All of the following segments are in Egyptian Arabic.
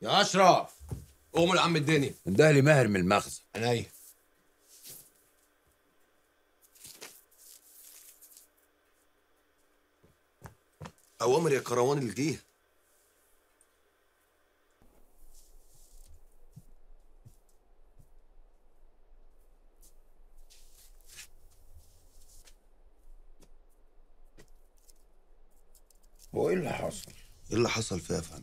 يا اشرف قوم يا عم الدنيا انده لي ماهر من المخزن عينيا اوامر يا كروان الجيه هو ايه اللي حصل؟ ايه اللي حصل فيها يا فندم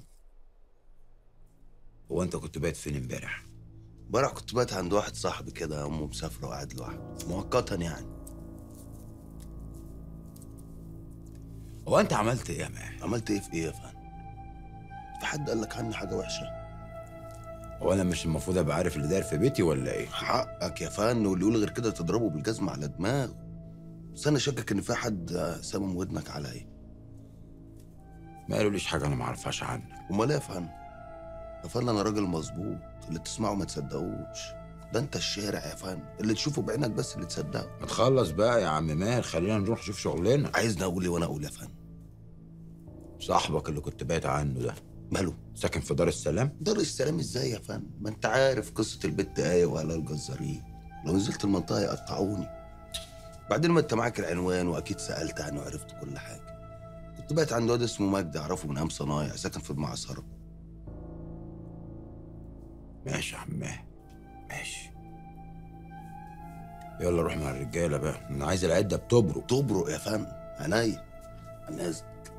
هو انت كنت بايت فين امبارح؟ امبارح كنت بات عند واحد صاحبي كده امه مسافره وقاعد لوحده مؤقتا يعني هو انت عملت ايه يا ماهر؟ عملت ايه في ايه يا فندم في حد قال لك عني حاجه وحشه هو انا مش المفروض ابقى عارف اللي داير في بيتي ولا ايه؟ حقك يا فندم واللي يقول غير كده تضربه بالجزمه على دماغه بس انا شاكك ان في حد سامم ودنك عليا ما قالوليش حاجه انا ما اعرفهاش عنك امال ايه يا فندم يا فندم انا راجل مظبوط اللي تسمعه ما تصدقوش ده انت الشارع يا فندم اللي تشوفه بعينك بس اللي تصدقه ما تخلص بقى يا عم ماهر خلينا نروح نشوف شغلنا عايزني اقول ايه وانا اقول يا فندم صاحبك اللي كنت بايت عنه ده ماله ساكن في دار السلام؟ دار السلام ازاي يا فندم ما انت عارف قصه البت ايه واهلها الجزارين لو نزلت المنطقه يقطعوني بعدين ما انت معاك العنوان واكيد سالت عنه وعرفت كل حاجه كنت بقيت عند واد اسمه مجدي اعرفه من ايام صنايع ساكن في المعصره ماشي يا عم ماهر ماشي يلا روح مع الرجاله بقى انا عايز العده بتبرق تبرق يا فندم عينيا انا